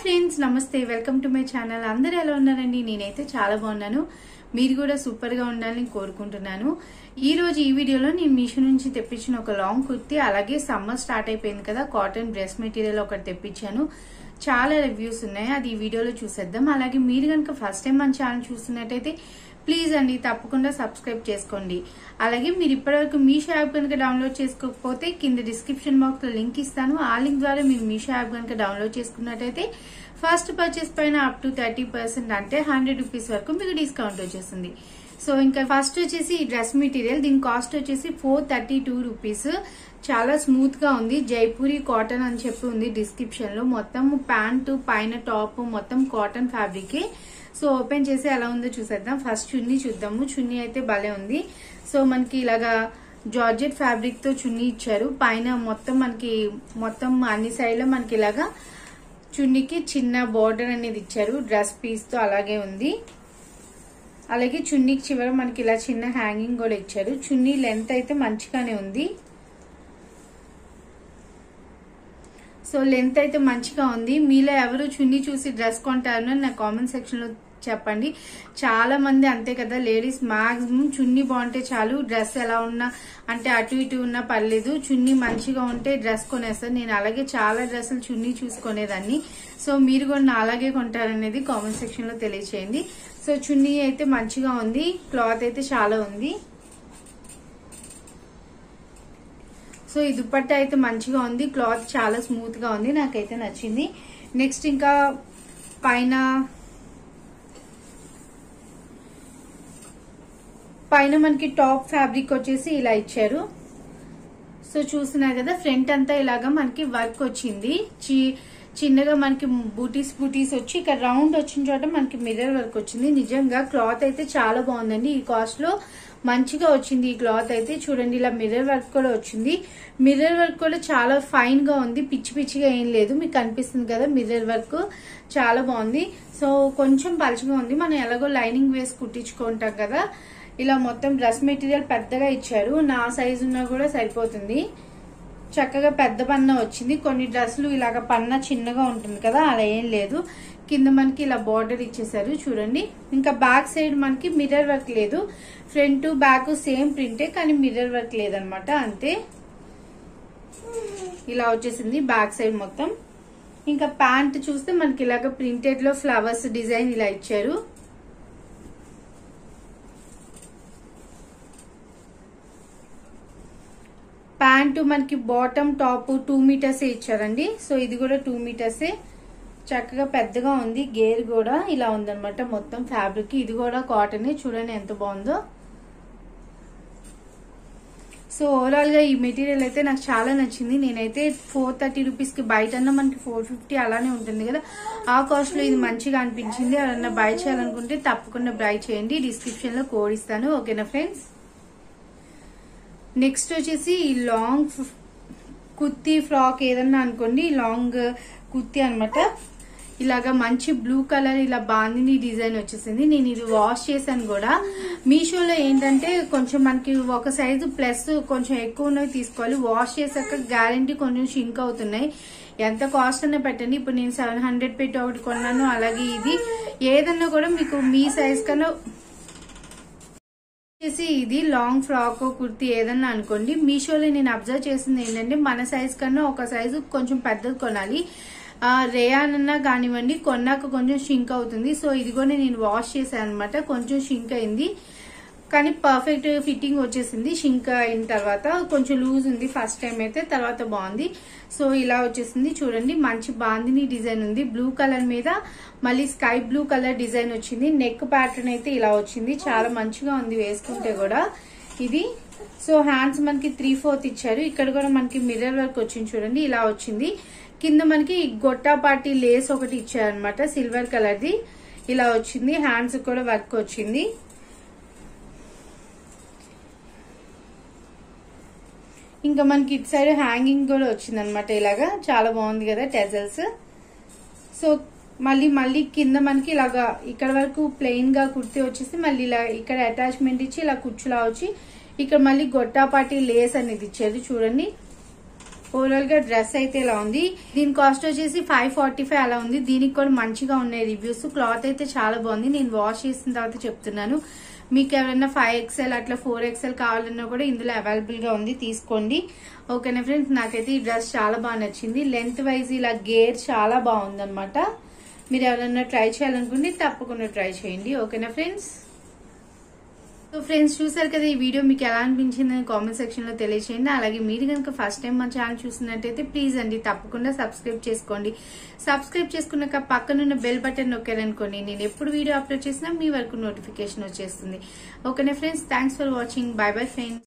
friends నమస్తే welcome to my channel అందరూ ఎలా ఉన్నారండి నేనైతే చాలా బాగున్నాను మీరు కూడా సూపర్ గా ఉండాలని కోరుకుంటున్నాను ఈ రోజు ఈ వీడియోలో నేను మీషో నుంచి తెప్పించిన ఒక లాంగ్ కుర్తీ అలాగే సమ్మర్ స్టార్ట్ అయిపోయింది కదా కాటన్ డ్రెస్ మెటీరియల్ ఒకటి తెప్పించాను చాలా రివ్యూస్ ఉన్నాయి అది ఈ వీడియోలో చూసేద్దాం అలాగే మీరు కనుక ఫస్ట్ టైం మన ఛానల్ చూస్తున్నట్టయితే ప్లీజ్ అండి తప్పకుండా సబ్స్క్రైబ్ చేసుకోండి అలాగే మీరు ఇప్పటివరకు మీషో యాప్ కనుక డౌన్లోడ్ చేసుకోకపోతే కింద డిస్క్రిప్షన్ బాక్స్ లో లింక్ ఇస్తాను ఆ లింక్ ద్వారా మీరు మీషో యాప్ కనుక డౌన్లోడ్ చేసుకున్నట్టయితే ఫస్ట్ పర్చేస్ పైన అప్ టు థర్టీ పర్సెంట్ అంటే హండ్రెడ్ రూపీస్ వరకు మీకు డిస్కౌంట్ వచ్చేస్తుంది సో ఇంకా ఫస్ట్ వచ్చేసి ఈ డ్రెస్ మెటీరియల్ దీని కాస్ట్ వచ్చేసి ఫోర్ థర్టీ టూ రూపీస్ చాలా స్మూత్ గా ఉంది జైపూరి కాటన్ అని చెప్పి ఉంది డిస్క్రిప్షన్ లో మొత్తం ప్యాంటు పైన టాప్ మొత్తం కాటన్ ఫ్యాబ్రిక్ సో ఓపెన్ చేసి ఎలా ఉందో చూసేద్దాం ఫస్ట్ చున్నీ చూద్దాము చున్నీ అయితే భలే ఉంది సో మనకి ఇలాగా జార్జెట్ ఫ్యాబ్రిక్ తో చున్నీ ఇచ్చారు పైన మొత్తం మనకి మొత్తం అన్ని సైడ్ లో మనకి ఇలాగా చున్నీకి చిన్న బార్డర్ అనేది ఇచ్చారు డ్రెస్ పీస్ తో అలాగే ఉంది అలాగే చున్నీకి చివర మనకి ఇలా చిన్న హ్యాంగింగ్ కూడా ఇచ్చారు చున్నీ లెంత్ అయితే మంచిగానే ఉంది సో లెంత్ అయితే మంచిగా ఉంది మీలో ఎవరు చున్నీ చూసి డ్రెస్ కొంటారని నా కామెంట్ సెక్షన్ లో చెప్పండి చాలా మంది అంతే కదా లేడీస్ మాక్సిమం చున్నీ బాగుంటే చాలు డ్రెస్ ఎలా ఉన్నా అంటే అటు ఇటు ఉన్నా పర్లేదు చున్నీ మంచిగా ఉంటే డ్రెస్ కొనేస్తాను నేను అలాగే చాలా డ్రెస్సులు చున్నీ చూసుకునేదాన్ని సో మీరు కూడా నా అలాగే కొంటారనేది కామెంట్ సెక్షన్ లో తెలియచేయండి సో చున్నీ అయితే మంచిగా ఉంది క్లాత్ అయితే చాలా ఉంది సో ఈ దుపట్టా అయితే మంచిగా ఉంది క్లాత్ చాలా స్మూత్ గా ఉంది నాకైతే నచ్చింది నెక్స్ట్ ఇంకా పైన పైన మనకి టాప్ ఫ్యాబ్రిక్ వచ్చేసి ఇలా ఇచ్చారు సో చూస్తున్నారు కదా ఫ్రంట్ అంతా ఇలాగా మనకి వర్క్ వచ్చింది చిన్నగా మనకి బూటీస్ బూటీస్ వచ్చి ఇక్కడ రౌండ్ వచ్చిన చోట మనకి మిర్రర్ వర్క్ వచ్చింది నిజంగా క్లాత్ అయితే చాలా బాగుందండి ఈ కాస్ట్ లో మంచిగా వచ్చింది ఈ క్లాత్ అయితే చూడండి ఇలా మిర్రర్ వర్క్ కూడా వచ్చింది మిర్రర్ వర్క్ కూడా చాలా ఫైన్ గా ఉంది పిచ్చి పిచ్చిగా ఏం లేదు మీకు కనిపిస్తుంది కదా మిర్రర్ వర్క్ చాలా బాగుంది సో కొంచెం పలుచగా ఉంది మనం ఎలాగో లైనింగ్ వేసి కుట్టించుకుంటాం కదా ఇలా మొత్తం డ్రెస్ మెటీరియల్ పెద్దగా ఇచ్చారు నా సైజు ఉన్నా కూడా సరిపోతుంది చక్కగా పెద్ద పన్న వచ్చింది కొన్ని డ్రెస్సులు ఇలాగ పన్న చిన్నగా ఉంటుంది కదా అలా ఏం లేదు కింద మనకి ఇలా బార్డర్ ఇచ్చేసారు చూడండి ఇంకా బ్యాక్ సైడ్ మనకి మిర్రర్ వర్క్ లేదు ఫ్రంట్ బ్యాక్ సేమ్ ప్రింటే కానీ మిర్రర్ వర్క్ లేదనమాట అంతే ఇలా వచ్చేసింది బ్యాక్ సైడ్ మొత్తం ఇంకా ప్యాంట్ చూస్తే మనకి ఇలాగ ప్రింటెడ్ లో ఫ్లవర్స్ డిజైన్ ఇలా ఇచ్చారు ప్యాంటు మనకి బాటమ్ టాప్ టూ మీటర్సే ఇచ్చారండి సో ఇది కూడా టూ మీటర్సే చక్కగా పెద్దగా ఉంది గేర్ కూడా ఇలా ఉందనమాట మొత్తం ఫ్యాబ్రిక్ ఇది కూడా కాటన్ చూడండి ఎంత బాగుందో సో ఓవరాల్ గా ఈ మెటీరియల్ అయితే నాకు చాలా నచ్చింది నేనైతే ఫోర్ థర్టీ రూపీస్ కి బయట మనకి ఫోర్ ఫిఫ్టీ అలానే ఉంటుంది కదా ఆ కాస్ట్ లో ఇది మంచిగా అనిపించింది ఎవరన్నా బై చేయాలనుకుంటే తప్పకుండా బై చేయండి డిస్క్రిప్షన్ లో కోడ్ ఇస్తాను ఓకేనా ఫ్రెండ్స్ నెక్స్ట్ వచ్చేసి ఈ లాంగ్ కుర్తీ ఫ్రాక్ ఏదన్నా అనుకోండి లాంగ్ కుర్తీ అనమాట ఇలాగా మంచి బ్లూ కలర్ ఇలా బాందిని డిజైన్ వచ్చేసింది నేను ఇది వాష్ చేశాను కూడా మీషోలో ఏంటంటే కొంచెం మనకి ఒక సైజు ప్లస్ కొంచెం ఎక్కువ ఉన్నవి తీసుకోవాలి వాష్ చేశాక గ్యారంటీ కొంచెం షింక్ అవుతున్నాయి ఎంత కాస్ట్ అన్నా పెట్టండి ఇప్పుడు నేను సెవెన్ హండ్రెడ్ పెట్టి ఒకటి కొన్నాను అలాగే ఇది ఏదన్నా కూడా మీకు మీ సైజ్ కన్నా వచ్చేసి ఇది లాంగ్ ఫ్రాక్ కుర్తీ ఏదన్నా అనుకోండి మీషోలో నేను అబ్జర్వ్ చేసింది ఏంటంటే మన సైజ్ కన్నా ఒక సైజు కొంచెం పెద్దది కొనాలి రేయాన్ అన్నా కానివ్వండి కొన్నాక కొంచెం షింక్ అవుతుంది సో ఇది కూడా నేను వాష్ చేశాను అనమాట కొంచెం షింక్ అయింది కానీ పర్ఫెక్ట్ ఫిట్టింగ్ వచ్చేసింది షింక్ అయిన తర్వాత కొంచెం లూజ్ ఉంది ఫస్ట్ టైం అయితే తర్వాత బాగుంది సో ఇలా వచ్చేసింది చూడండి మంచి బాందిని డిజైన్ ఉంది బ్లూ కలర్ మీద మళ్ళీ స్కై బ్లూ కలర్ డిజైన్ వచ్చింది నెక్ ప్యాటర్న్ అయితే ఇలా వచ్చింది చాలా మంచిగా ఉంది వేసుకుంటే కూడా ఇది సో హ్యాండ్స్ మనకి త్రీ ఫోర్త్ ఇచ్చారు ఇక్కడ కూడా మనకి మిర్రర్ వర్క్ వచ్చింది చూడండి ఇలా వచ్చింది కింద మనకి గొట్టాపాటి లేస్ ఒకటి ఇచ్చారనమాట సిల్వర్ కలర్ది ఇలా వచ్చింది హ్యాండ్స్ కూడా వర్క్ వచ్చింది ఇంకా మనకి ఇటు సైడ్ హ్యాంగింగ్ కూడా వచ్చింది అనమాట ఇలాగా చాలా బాగుంది కదా టెజల్స్ సో మళ్ళీ మళ్ళీ కింద మనకి ఇలాగా ఇక్కడ వరకు ప్లెయిన్ గా కుర్తి వచ్చేసి మళ్ళీ ఇలా ఇక్కడ అటాచ్మెంట్ ఇచ్చి ఇలా కుచ్చులా వచ్చి ఇక్కడ మళ్ళీ గొట్టాపాటి లేస్ అనేది ఇచ్చేది చూడండి ఓవరాల్ గా డ్రెస్ అయితే ఇలా ఉంది దీని కాస్ట్ వచ్చేసి ఫైవ్ ఫార్టీ ఫైవ్ అలా ఉంది దీనికి కూడా మంచిగా ఉన్నాయి రివ్యూస్ క్లాత్ అయితే చాలా బాగుంది నేను వాష్ చేసిన తర్వాత చెప్తున్నాను మీకు ఎవరైనా ఫైవ్ ఎక్స్ఎల్ అట్లా ఫోర్ ఎక్స్ఎల్ కావాలన్నా కూడా ఇందులో అవైలబుల్ గా ఉంది తీసుకోండి ఓకేనా ఫ్రెండ్స్ నాకైతే ఈ డ్రెస్ చాలా బాగా నచ్చింది లెంత్ వైజ్ ఇలా గేర్ చాలా బాగుంది అనమాట మీరు ఎవరైనా ట్రై చేయాలనుకుంటే తప్పకుండా ట్రై చేయండి ఓకేనా ఫ్రెండ్స్ సో ఫ్రెండ్స్ చూసారు కదా ఈ వీడియో మీకు ఎలా అనిపించింది కామెంట్ సెక్షన్ లో తెలియచేయండి అలాగే మీరు కనుక ఫస్ట్ టైం మన ఛానల్ చూసినట్టయితే ప్లీజ్ అండి తప్పకుండా సబ్స్క్రైబ్ చేసుకోండి సబ్స్క్రైబ్ చేసుకున్నాక పక్కనున్న బెల్ బటన్ నొక్కారనుకోండి నేను ఎప్పుడు వీడియో అప్లోడ్ చేసినా మీ వరకు నోటిఫికేషన్ వచ్చేస్తుంది ఓకేనా friends thanks for watching bye bye friends